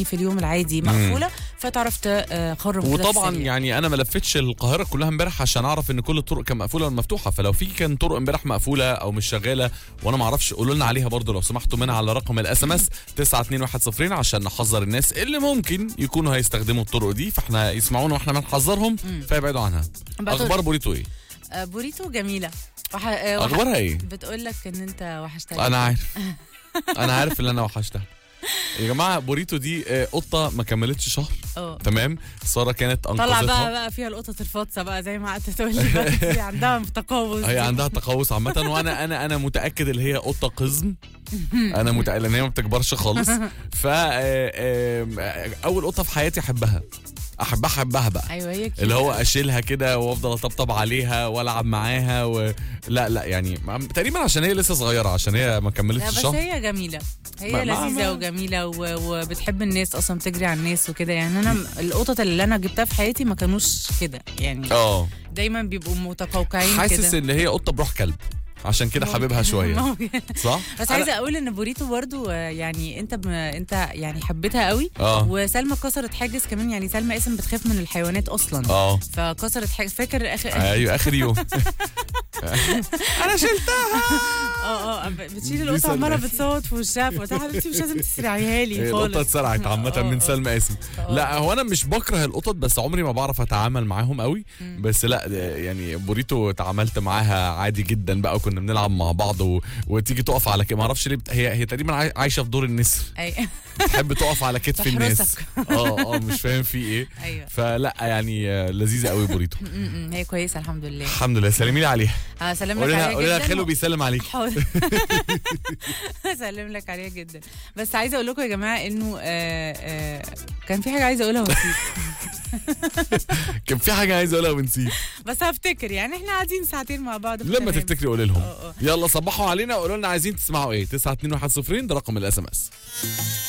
في اليوم العادي مقفوله فتعرف تخرج في وطبعا السريع. يعني انا ما لفتش القاهره كلها امبارح عشان اعرف ان كل الطرق كانت مقفوله ولا مفتوحه فلو في كان طرق امبارح مقفوله او مش شغاله وانا ما اعرفش قولوا لنا عليها برضو لو سمحتوا منها على رقم الاس ام اس 92110 عشان نحذر الناس اللي ممكن يكونوا هيستخدموا الطرق دي فاحنا يسمعونا واحنا بنحذرهم فيبعدوا عنها بقى اخبار بوريتو ايه آه، بوريتو جميله وح... آه، وح... اخبارها ايه بتقول لك ان انت وحشتني انا عارف انا عارف ان انا وحشتها يا جماعه بوريتو دي آه، قطه ما كملتش شهر اه تمام ساره كانت طلع انقذتها بقى بقى فيها القطط الفاطسه بقى زي ما قعدت تقول لي بقى، دي عندها تقوس هي عندها تقوس عامة وانا انا انا متاكد ان هي قطه قزم انا متاكد ان هي ما بتكبرش خالص ف آه، آه، اول قطه في حياتي احبها احبها احبها بقى ايوه هي كده اللي هو اشيلها كده وافضل اطبطب عليها والعب معاها و... لا لا يعني ما- تقريبا عشان هي لسه صغيره عشان هي ما لا كملتش بس شهر هي جميله هي ما- ما- لذيذه ما- وجميله و... وبتحب الناس اصلا بتجري على الناس وكده يعني انا م- القطط اللي انا جبتها في حياتي ما كانوش كده يعني اه دايما بيبقوا متقوقعين حاسس كده ان هي قطه بروح كلب عشان كده حاببها شويه ممكن. صح بس أنا- عايزه اقول ان بوريتو برضو آه، يعني انت ب... انت يعني حبيتها قوي اه وسلمى كسرت حاجز كمان يعني سلمى اسم بتخاف من الحيوانات اصلا اه فكسرت حاجز فاكر اخر ايوه اخر يوم انا شلتها اه اه ب- بتشيل دي القطه عماله سلمى. بتصوت في وشها فقلت لها حبيبتي مش لازم تسرعيها لي هي خالص القطه اتسرعت عامه آه، من آه. سلمى قاسم لا هو انا مش بكره القطط بس عمري ما بعرف اتعامل معاهم قوي بس لا ده يعني بوريتو اتعاملت معاها عادي جدا بقى وكنا بنلعب مع بعض و... وتيجي تقف على كده ما اعرفش ليه بت... هي هي تقريبا عاي- عايشه في دور النسر اي بتحب تقف على كتف الناس تحرسك. اه اه مش فاهم في ايه ايوه فلا يعني آه، لذيذه قوي بوريتو م- م- هي كويسه الحمد لله الحمد لله سلمي لي عليها هسلم لك قولي لها عليها قولي لها جدا خلو بيسلم عليك حاضر هسلم لك عليها جدا بس عايزه اقول لكم يا جماعه انه آه آه كان في حاجه عايزه اقولها ونسيت كان في حاجه عايز اقولها ونسيت بس هفتكر يعني احنا قاعدين ساعتين مع بعض لما فتمام. تفتكري قولي لهم اه، اه. يلا صبحوا علينا وقولوا لنا عايزين تسمعوا ايه 92110 ده رقم الاس ام اس